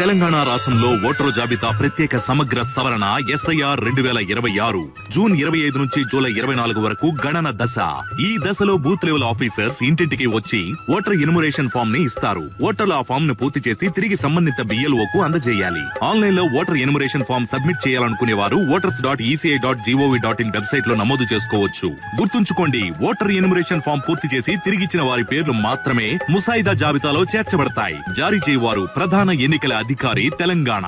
తెలంగాణ రాష్ట్రంలో ఓటరు జాబితా ప్రత్యేక సమగ్ర సవరణ ఎస్ఐఆర్ రెండు వేల ఇరవై ఆరు జూన్ ఇరవై ఐదు నుంచి జూలై ఇరవై నాలుగు వరకు గణన దశ ఈ దశలో బూత్ లెవెల్ ఆఫీసర్స్ ఇంటింటికి వచ్చి ఓటర్ ఇనుమరేషన్ ఫామ్ ని ఇస్తారు ఓటర్లు ఆ ఫామ్ ను పూర్తి చేసి తిరిగి సంబంధిత బిఎల్ఓ కు అందజేయాలి ఆన్లైన్ లో ఓటర్ ఎనుమరేషన్ ఫామ్ సబ్మిట్ చేయాలనుకునే వారు voters dot ECI dot GOV dot in website లో నమోదు చేసుకోవచ్చు గుర్తుంచుకోండి ఓటర్ ఎనుమరేషన్ ఫామ్ పూర్తి చేసి తిరిగిచ్చిన వారి పేర్లు మాత్రమే ముసాయిదా జాబితాలో చేర్చబడతాయి జారీ చేయవారు ప్రధాన ఎన్నికల అధికారి తెలంగాణ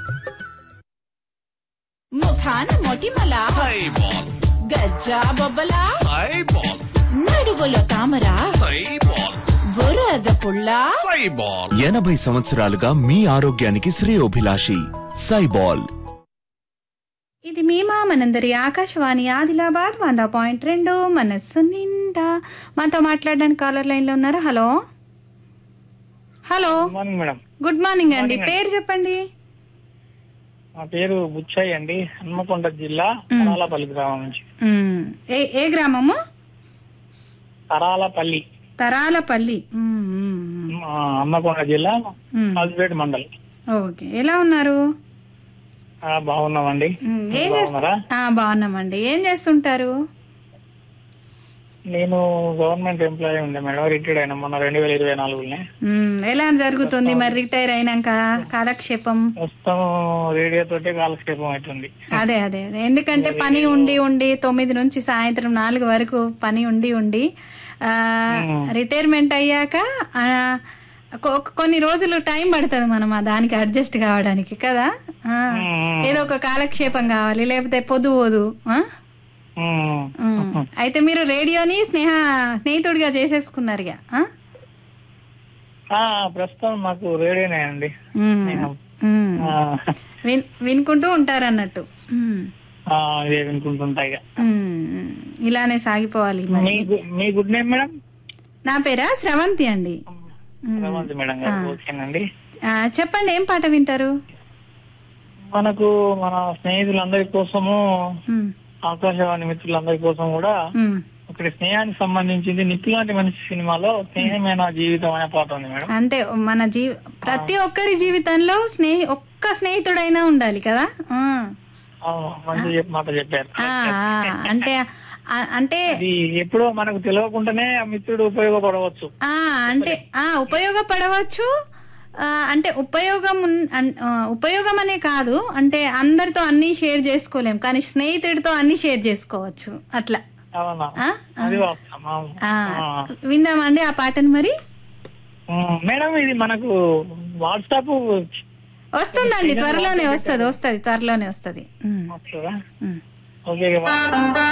ముఖాన మొటిమల సైబాల్ గజ్జా బొబ్బల సైబాల్ నడువులో తామర సైబాల్ బురద పుల్ల సైబాల్ ఎనభై సంవత్సరాలుగా మీ ఆరోగ్యానికి శ్రేయోభిలాషి సైబాల్ ఇది మేమా మనందరి ఆకాశవాణి ఆదిలాబాద్ వంద పాయింట్ రెండు మనస్సు నిండా మనతో మాట్లాడడానికి కాలర్ లైన్లో ఉన్నారా hello hello morning madam good morning అండి పేరు చెప్పండి నా పేరు బుచ్చయ్య అండి హన్మకొండ జిల్లా తరాలపల్లి గ్రామం నుంచి మ్, ఏ ఏ గ్రామము తరాలపల్లి తరాలపల్లి మ్, మ్, మ్. ఆ, హన్మకొండ జిల్లా మ్. హస్బేట్ మండల్ ఓకే ఎలా ఉన్నారు ఆ, బాగున్నామండి మ్, ఏం మీరు బాగున్నారా చేస్తా బాగున్నామండి ఏం చేస్తుంటారు నేను గవర్నమెంట్ ఎంప్లాయీ ఉండే మేడం రిటైర్డ్ అయినా మొన్న రెండు వేల ఇరవై నాలుగులోనే మ్, ఎలా జరుగుతుంది మరి రిటైర్ అయినాక కాలక్షేపం ప్రస్తుతం రేడియో తోటి కాలక్షేపం అవుతుంది అదే అదే అదే ఎందుకంటే పని ఉండి ఉండి తొమ్మిది నుంచి సాయంత్రం నాలుగు వరకు పని ఉండి ఉండి ఆ, రిటైర్మెంట్ అయ్యాక ఆ, కొ- కొన్ని రోజులు టైం పడుతుంది మనం ఆ దానికి అడ్జస్ట్ కావడానికి కదా ఆ, ఏదో ఒక కాలక్షేపం కావాలి లేకపోతే పొదువోదు ఆ? ఉమ్. ఉమ్. అయితే మీరు రేడియోని స్నేహ స్నేహితుడిగా చేసేసుకున్నారు ఇక, ఆ? ఆ, ప్రస్తుతం మాకు రేడియోనే అండి ఉమ్. ఉమ్. ఆ, విన్ వినుకుంటూ ఉంటారు అన్నట్టు ఉమ్. ఆ, ఇదే వినుకుంటుంటా ఇక ఉమ్. ఇలానే సాగిపోవాలి మరి మీ గు- మీ గుడ్ నేమ్ మేడం నా పేరా స్రవంతి అండి రవంతి మేడం గారు ఓకేనండి ఆ, చెప్పండి ఏం పాట వింటారు మనకు మన స్నేహితులందరి కోసము ఉమ్, ఆకాశవాణి మిత్రులందరి కోసం కూడా ఉమ్. ఒకటి స్నేహానికి సంబంధించింది నిప్పులాంటి మనిషి సినిమాలో స్నేహమైన జీవితం అనే పాట ఉంది మేడం అంతే మన జీ ప్రతి ఒక్కరి జీవితంలో స్నేహి ఒక్క స్నేహితుడైనా ఉండాలి కదా ఆ. అవును, మంచి చెప్- మాట చెప్పారు ఆ, ఆ, అంటే ఆ, అంటే అది ఎప్పుడో మనకు తెలియకుండానే ఆ మిత్రుడు ఉపయోగపడవచ్చు ఆ అంటే ఆ ఉపయోగపడవచ్చు ఆ, అంటే ఉపయోగం ఉన్- అన్- ఆ, ఉపయోగం అనే కాదు అంటే అందరితో అన్ని షేర్ చేసుకోలేం కానీ స్నేహితుడితో అన్ని షేర్ చేసుకోవచ్చు అట్లా అవునా ఆ? అది వాస్తవం, అవును. ఆ, ఆ. విందామండి ఆ పాటను మరి ఉమ్, మేడం ఇది మనకు వాట్సాప్ వస్తుందండి త్వరలోనే వస్తుంది వస్తుంది త్వరలోనే వస్తుంది వస్తుందా ఉమ్. ఓకే